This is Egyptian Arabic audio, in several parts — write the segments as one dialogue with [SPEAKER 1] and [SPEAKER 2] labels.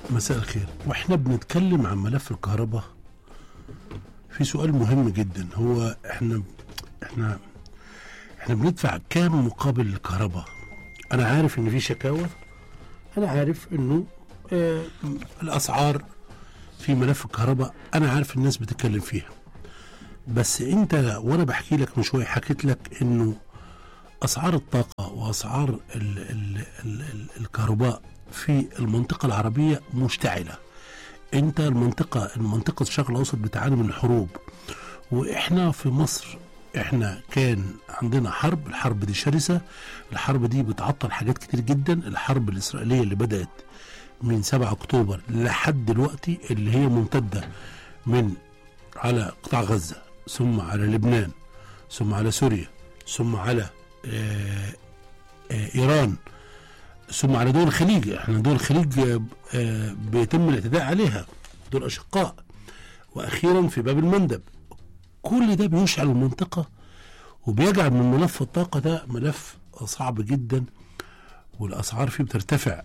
[SPEAKER 1] مساء الخير واحنا بنتكلم عن ملف الكهرباء في سؤال مهم جدا هو احنا احنا احنا بندفع كام مقابل الكهرباء انا عارف ان في شكاوى انا عارف انه آه الاسعار في ملف الكهرباء انا عارف الناس بتتكلم فيها بس انت وانا بحكي لك من شويه حكيت لك انه اسعار الطاقه واسعار ال ال ال ال الكهرباء في المنطقه العربيه مشتعله انت المنطقه المنطقه الشرق الاوسط بتعاني من الحروب واحنا في مصر احنا كان عندنا حرب الحرب دي شرسه الحرب دي بتعطل حاجات كتير جدا الحرب الاسرائيليه اللي بدات من 7 اكتوبر لحد دلوقتي اللي هي ممتده من على قطاع غزه ثم على لبنان ثم على سوريا ثم على آه آه ايران ثم على دول الخليج احنا دول الخليج آه آه بيتم الاعتداء عليها دول اشقاء واخيرا في باب المندب كل ده بيشعل المنطقه وبيجعل من ملف الطاقه ده ملف صعب جدا والاسعار فيه بترتفع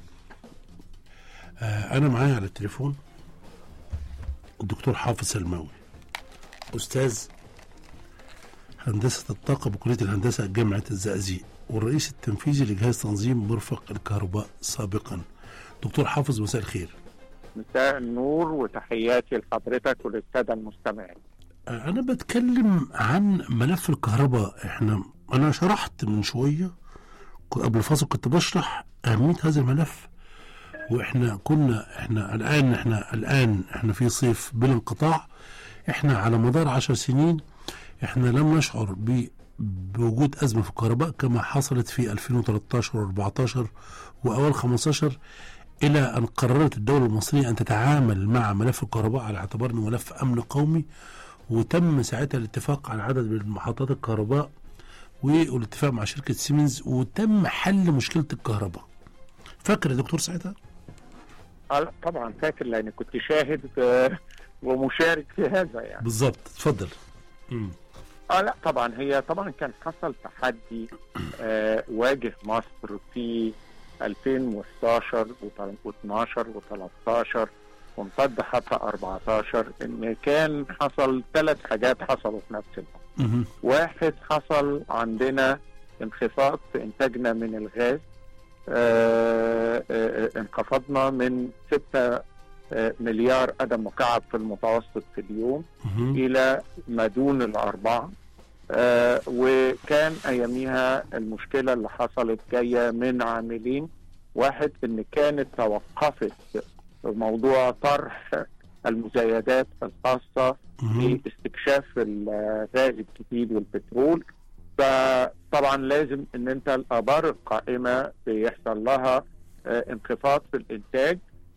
[SPEAKER 1] آه انا معايا على التليفون الدكتور حافظ سلماوي استاذ هندسه الطاقه بكليه الهندسه جامعه الزقازيق والرئيس التنفيذي لجهاز تنظيم مرفق الكهرباء سابقا دكتور حافظ مساء الخير
[SPEAKER 2] مساء النور وتحياتي لحضرتك وللساده المستمعين
[SPEAKER 1] آه انا بتكلم عن ملف الكهرباء احنا انا شرحت من شويه قبل الفاصل كنت بشرح اهميه هذا الملف واحنا كنا احنا الان احنا الان احنا في صيف بلا انقطاع احنا على مدار عشر سنين احنا لم نشعر ب بوجود أزمة في الكهرباء كما حصلت في 2013 و14 وأوائل 15 إلى أن قررت الدولة المصرية أن تتعامل مع ملف الكهرباء على اعتبار أنه ملف أمن قومي وتم ساعتها الاتفاق على عدد من محطات الكهرباء والاتفاق مع شركة سيمنز وتم حل مشكلة الكهرباء فاكر يا دكتور ساعتها؟
[SPEAKER 2] آه طبعا فاكر لأن كنت شاهد ومشارك في هذا يعني
[SPEAKER 1] بالظبط اتفضل
[SPEAKER 2] اه لا طبعا هي طبعا كان حصل تحدي آه واجه مصر في 2011 و12 و13 وامتد حتى 14 ان كان حصل ثلاث حاجات حصلوا في نفس الوقت. واحد حصل عندنا انخفاض في انتاجنا من الغاز آه آه انخفضنا من 6 مليار قدم مكعب في المتوسط في اليوم الى ما دون الاربعه آه وكان اياميها المشكله اللي حصلت جايه من عاملين واحد ان كانت توقفت موضوع طرح المزايدات الخاصه باستكشاف الغاز الجديد والبترول فطبعا لازم ان انت الابار القائمه بيحصل لها آه انخفاض في الانتاج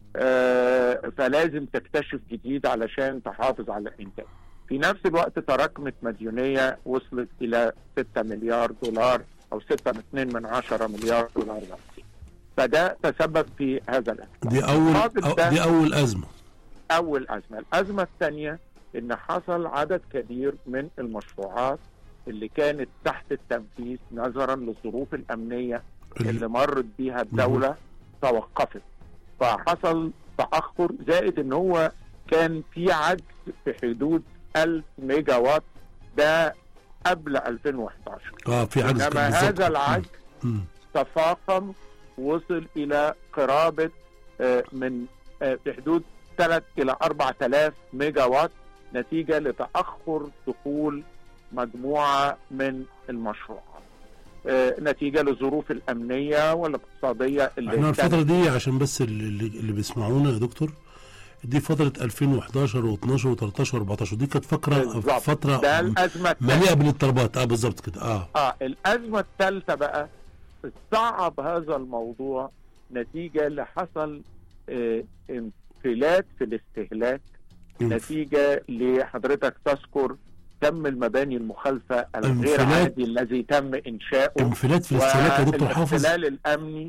[SPEAKER 2] آه فلازم تكتشف جديد علشان تحافظ على الانتاج في نفس الوقت تراكمت مديونية وصلت إلى 6 مليار دولار أو 6 2 من 10 مليار دولار بس. فده تسبب في هذا الأزمة
[SPEAKER 1] دي أول أو دي أول أزمة
[SPEAKER 2] أول أزمة الأزمة الثانية إن حصل عدد كبير من المشروعات اللي كانت تحت التنفيذ نظرا للظروف الأمنية اللي مرت بيها الدولة توقفت فحصل تأخر زائد إن هو كان في عجز في حدود 1000 ميجا وات ده قبل 2011
[SPEAKER 1] اه في عجز
[SPEAKER 2] انما هذا العجز تفاقم وصل الى قرابه آه من آه في حدود 3 الى 4000 ميجا وات نتيجه لتاخر دخول مجموعه من المشروعات آه نتيجه للظروف الامنيه والاقتصاديه اللي
[SPEAKER 1] احنا الفتره دي عشان بس اللي, اللي بيسمعونا يا دكتور دي فترة 2011 و12 و13 و14 دي كانت فقرة فترة
[SPEAKER 2] ده الأزمة
[SPEAKER 1] مليئة بالاضطرابات اه بالظبط كده اه
[SPEAKER 2] اه الأزمة الثالثة بقى صعب هذا الموضوع نتيجة لحصل آه انفلات في الاستهلاك نتيجة لحضرتك تذكر تم المباني المخالفة الغير عادي الذي تم إنشاؤه
[SPEAKER 1] انفلات في الاستهلاك يا دكتور حافظ
[SPEAKER 2] الاختلال الأمني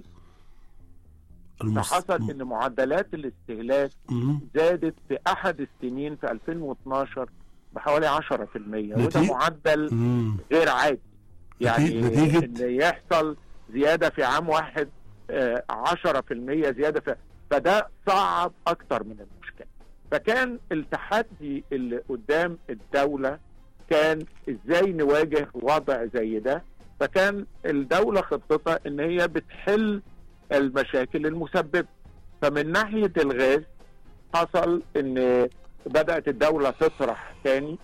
[SPEAKER 2] المص... فحصل ان معدلات الاستهلاك
[SPEAKER 1] مم.
[SPEAKER 2] زادت في احد السنين في 2012 بحوالي 10% وده معدل
[SPEAKER 1] مم.
[SPEAKER 2] غير عادي يعني
[SPEAKER 1] نتيجة
[SPEAKER 2] ان يحصل زياده في عام واحد آه 10% زياده في فده صعب اكتر من المشكله فكان التحدي اللي قدام الدوله كان ازاي نواجه وضع زي ده فكان الدوله خطتها ان هي بتحل المشاكل المسببه فمن ناحيه الغاز حصل ان بدات الدوله تطرح تاني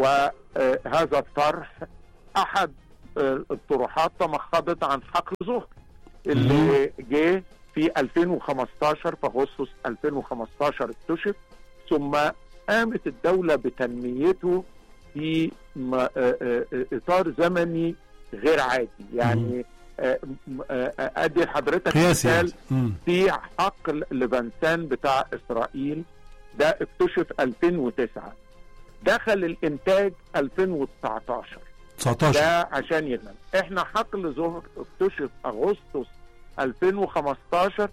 [SPEAKER 2] وهذا الطرح احد الطروحات تمخضت عن حقل زهر اللي جه في 2015 في اغسطس 2015 اكتشف ثم قامت الدوله بتنميته في اطار زمني غير عادي يعني ادي لحضرتك مثال في حقل لبنسان بتاع اسرائيل ده اكتشف 2009 دخل الانتاج 2019
[SPEAKER 1] 19
[SPEAKER 2] ده عشان يغنم احنا حقل زهر اكتشف اغسطس 2015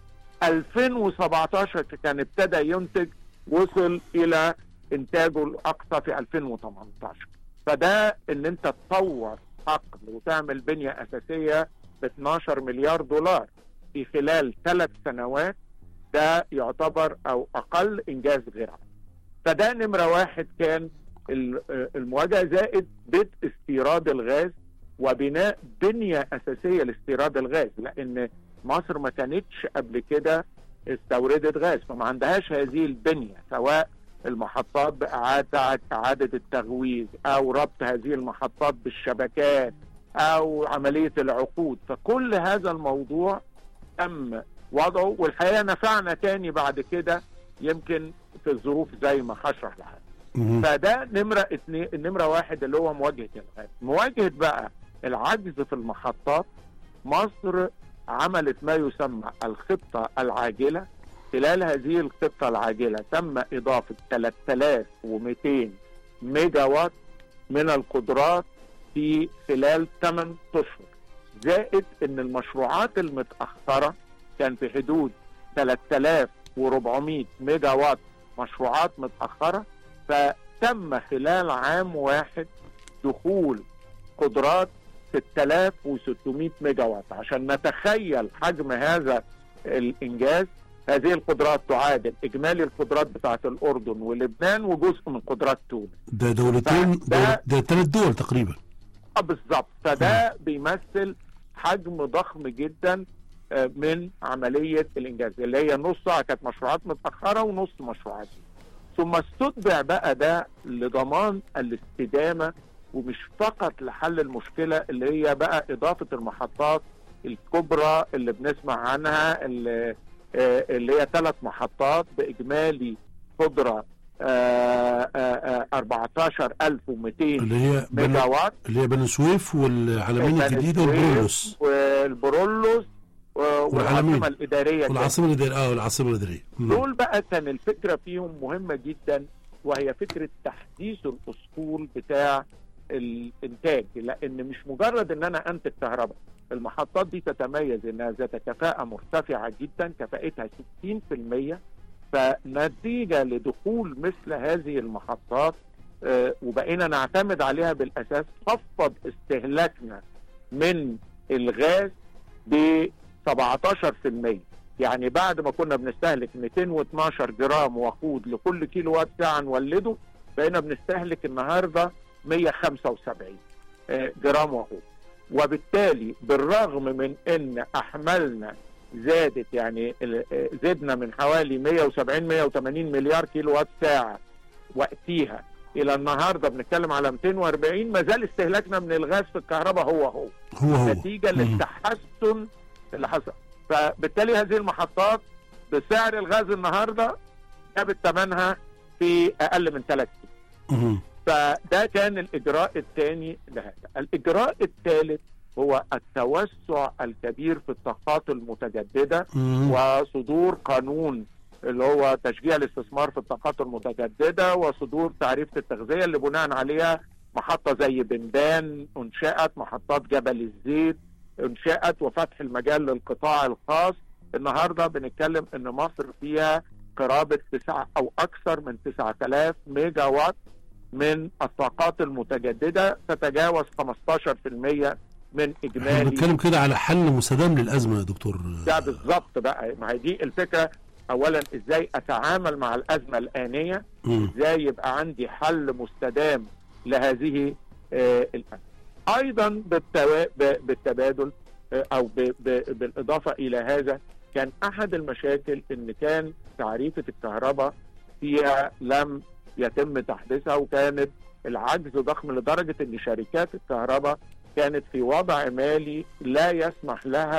[SPEAKER 2] 2017 كان ابتدى ينتج وصل الى انتاجه الاقصى في 2018 فده ان انت تطور حقل وتعمل بنيه اساسيه ب 12 مليار دولار في خلال ثلاث سنوات ده يعتبر او اقل انجاز غير عادي فده نمره واحد كان المواجهه زائد بدء استيراد الغاز وبناء بنيه اساسيه لاستيراد الغاز لان مصر ما كانتش قبل كده استوردت غاز فما عندهاش هذه البنيه سواء المحطات بإعادة إعادة التغويز أو ربط هذه المحطات بالشبكات أو عملية العقود فكل هذا الموضوع تم وضعه والحقيقة نفعنا تاني بعد كده يمكن في الظروف زي ما هشرح لحضرتك فده نمرة اتنين نمرة واحد اللي هو مواجهة الغاز مواجهة بقى العجز في المحطات مصر عملت ما يسمى الخطة العاجلة خلال هذه الخطة العاجلة تم إضافة 3200 ميجا وات من القدرات في خلال 8 أشهر زائد أن المشروعات المتأخرة كان في حدود 3400 ميجا وات مشروعات متأخرة فتم خلال عام واحد دخول قدرات 6600 ميجا وات عشان نتخيل حجم هذا الإنجاز هذه القدرات تعادل اجمالي القدرات بتاعت الاردن ولبنان وجزء من قدرات تونس
[SPEAKER 1] ده دولتين ده, ده ثلاث دول تقريبا
[SPEAKER 2] اه بالظبط فده بيمثل حجم ضخم جدا من عمليه الانجاز اللي هي نصها كانت مشروعات متاخره ونص مشروعات ثم استتبع بقى ده لضمان الاستدامه ومش فقط لحل المشكله اللي هي بقى اضافه المحطات الكبرى اللي بنسمع عنها اللي اللي هي ثلاث محطات باجمالي قدره 14200
[SPEAKER 1] اللي هي
[SPEAKER 2] ميجا وات
[SPEAKER 1] اللي هي بني سويف والعلمين الجديده والبرولوس
[SPEAKER 2] والبرولوس والعاصمه الاداريه
[SPEAKER 1] والعاصمه الاداريه اه والعاصمه الاداريه
[SPEAKER 2] دول بقى كان الفكره فيهم مهمه جدا وهي فكره تحديث الاسطول بتاع الانتاج لان مش مجرد ان انا انتج كهرباء المحطات دي تتميز انها ذات كفاءة مرتفعة جدا كفاءتها 60% فنتيجة لدخول مثل هذه المحطات آه وبقينا نعتمد عليها بالاساس خفض استهلاكنا من الغاز ب 17% يعني بعد ما كنا بنستهلك 212 جرام وقود لكل كيلو وات ساعة نولده بقينا بنستهلك النهارده 175 آه جرام وقود وبالتالي بالرغم من ان احمالنا زادت يعني زدنا من حوالي 170 180 مليار كيلو وات ساعه وقتيها الى النهارده بنتكلم على 240 ما زال استهلاكنا من الغاز في الكهرباء هو هو
[SPEAKER 1] هو هو
[SPEAKER 2] نتيجه للتحسن اللي حصل فبالتالي هذه المحطات بسعر الغاز النهارده جابت ثمنها في اقل من ثلاث سنين فده كان الاجراء الثاني لهذا الاجراء الثالث هو التوسع الكبير في الطاقات المتجدده وصدور قانون اللي هو تشجيع الاستثمار في الطاقات المتجدده وصدور تعريفه التغذيه اللي بناء عليها محطه زي بندان انشات محطات جبل الزيت انشات وفتح المجال للقطاع الخاص النهارده بنتكلم ان مصر فيها قرابه تسعة او اكثر من 9000 ميجا وات من الطاقات المتجدده تتجاوز 15% من اجمالي
[SPEAKER 1] بنتكلم كده على حل مستدام للازمه يا دكتور
[SPEAKER 2] ده بالظبط بقى ما هي دي الفكره اولا ازاي اتعامل مع الازمه الانيه
[SPEAKER 1] مم.
[SPEAKER 2] ازاي يبقى عندي حل مستدام لهذه آه، الازمه ايضا بالتوا... ب- بالتبادل آه، او ب... ب... بالاضافه الى هذا كان احد المشاكل ان كان تعريفه الكهرباء فيها لم يتم تحديثها وكانت العجز ضخم لدرجه ان شركات الكهرباء كانت في وضع مالي لا يسمح لها